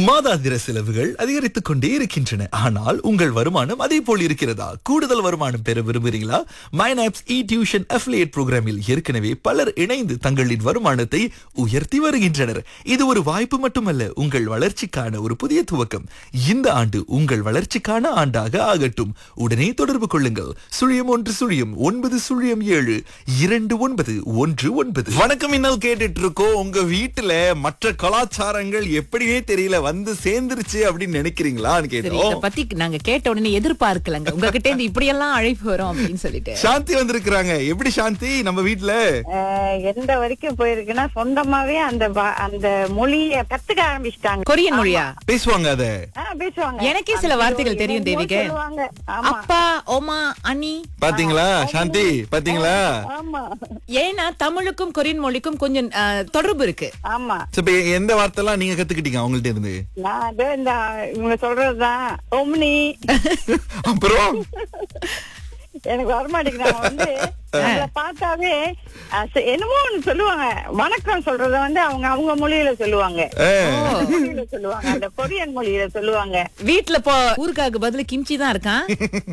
மாதாந்திர செலவுகள் அதிகரித்துக் கொண்டே இருக்கின்றன ஆனால் உங்கள் வருமானம் அதே போல் இருக்கிறதா கூடுதல் வருமானம் பெற விரும்புகிறீங்களா மைனாப்ஸ் இ டியூஷன் அஃபிலியேட் புரோகிராமில் ஏற்கனவே பலர் இணைந்து தங்களின் வருமானத்தை உயர்த்தி வருகின்றனர் இது ஒரு வாய்ப்பு மட்டுமல்ல உங்கள் வளர்ச்சிக்கான ஒரு புதிய துவக்கம் இந்த ஆண்டு உங்கள் வளர்ச்சிக்கான ஆண்டாக ஆகட்டும் உடனே தொடர்பு கொள்ளுங்கள் சுழியம் ஒன்று சுழியம் ஒன்பது சுழியம் ஏழு இரண்டு ஒன்பது ஒன்று ஒன்பது வணக்கம் இன்னல் கேட்டுட்டு இருக்கோம் உங்க வீட்டுல மற்ற கலாச்சாரங்கள் எப்படியே தெரியல வந்து சேர்ந்துருச்சு அப்படின்னு நினைக்கிறீங்களான்னு சரி கேட்டோம் இத பத்தி நாங்க கேட்ட உடனே எதிர்பார்க்கலங்க உங்ககிட்ட இருந்து இப்படி எல்லாம் அழைப்பு வரும் அப்படின்னு சொல்லிட்டு சாந்தி வந்திருக்கிறாங்க எப்படி சாந்தி நம்ம வீட்ல ஆஹ் எந்த வரைக்கும் போயிருக்குன்னா சொந்தமாவே அந்த பா- அந்த மொழிய கத்துக்க ஆரம்பிச்சிட்டாங்க கொரியன் மொழியா பேசுவாங்க அத பேசுவாங்க எனக்கே சில அந்த வார்த்தைகள் தெரியும் என்னமோ தேவிகே. சொல்லுவாங்க ஆமா அப்பா ஓமா அனி பாத்தீங்களா சாந்தி பாத்தீங்களா ஆமா ஏன்னா தமிழுக்கும் கொரியன் மொழிக்கும் கொஞ்சம் அஹ், தொடர்பு இருக்கு ஆமா சரி, இப்ப எந்த வார்த்தை எல்லாம் நீங்க கத்துக்கிட்டீங்க அவங்கள்ட்ட இருந்து நான் அது இந்த இவங்க சொல்றதுதான் ஒம்னி அப்புறம் எனக்கு வரமாட்டேங்குது அவங்க வந்து நம்மள பார்த்தாவே அஹ், ச- என்னமோ ஒண்ணு சொல்லுவாங்க வணக்கம் சொல்றத வந்து அவங்க அவங்க மொழியில சொல்லுவாங்க அஹ், மொழியில சொல்லுவாங்க அந்த கொரியன் மொழியில சொல்லுவாங்க வீட்டுல போ ஊருக்காக்கு பதிலா கிம்ச்சி தான் இருக்கான்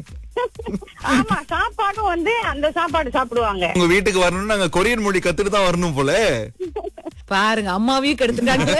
ஆமா சாப்பாடும் வந்து அந்த சாப்பாடு சாப்பிடுவாங்க உங்க வீட்டுக்கு வரணும்னு நாங்க கொரியன் மொழி கத்துட்டு தான் வரணும் போல பாருங்க அம்மாவையும் கெடுத்துட்டாங்க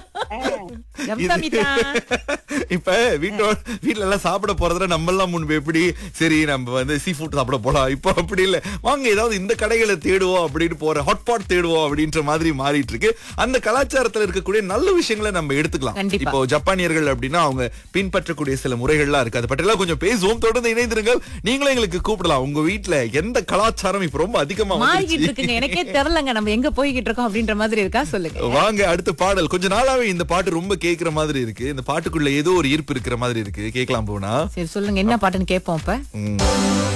கம்சாமிதா. இப்ப வீட்டோட வீட்ல எல்லாம் சாப்பிட போறதுல நம்ம எல்லாம் முன்பு எப்படி சரி நம்ம வந்து சீ ஃபுட் சாப்பிட போலாம் இப்போ அப்படி இல்ல வாங்க ஏதாவது இந்த கடைகளை தேடுவோம் அப்படின்னு போற ஹாட்பாட் தேடுவோம் அப்படின்ற மாதிரி மாறிட்டு இருக்கு அந்த கலாச்சாரத்துல இருக்கக்கூடிய நல்ல விஷயங்களை நம்ம எடுத்துக்கலாம் கண்டிப்பா. இப்போ ஜப்பானியர்கள் அப்படின்னா அவங்க பின்பற்றக்கூடிய சில முறைகள்லாம் இருக்கு அதை பற்றியெல்லாம் கொஞ்சம் பேசுவோம் தொடர்ந்து இணைந்திருங்கள் நீங்களும் எங்களுக்கு கூப்பிடலாம் உங்க வீட்ல எந்த கலாச்சாரம் இப்ப ரொம்ப அதிகமா மாறிக்கிட்டு வந்துருச்சு? இருக்குங்க எனக்கே தெரியலங்க நம்ம எங்க போய்கிட்டு இருக்கோம் அப்படின்ற மாதிரி இருக்கா சொல்லுங்க வாங்க அடுத்த பாடல் கொஞ்ச நாளாவே இந்த பாட்டு ரொம்ப கேக்குற மாதிரி இருக்கு இந்த பாட்டுக்குள்ள ஏதோ ஒரு ஈர்ப்பு இருக்கிற மாதிரி இருக்கு கேட்கலாம் போனா சரி சொல்லுங்க என்ன பாட்டுன்னு கேட்போம் இப்ப ம்.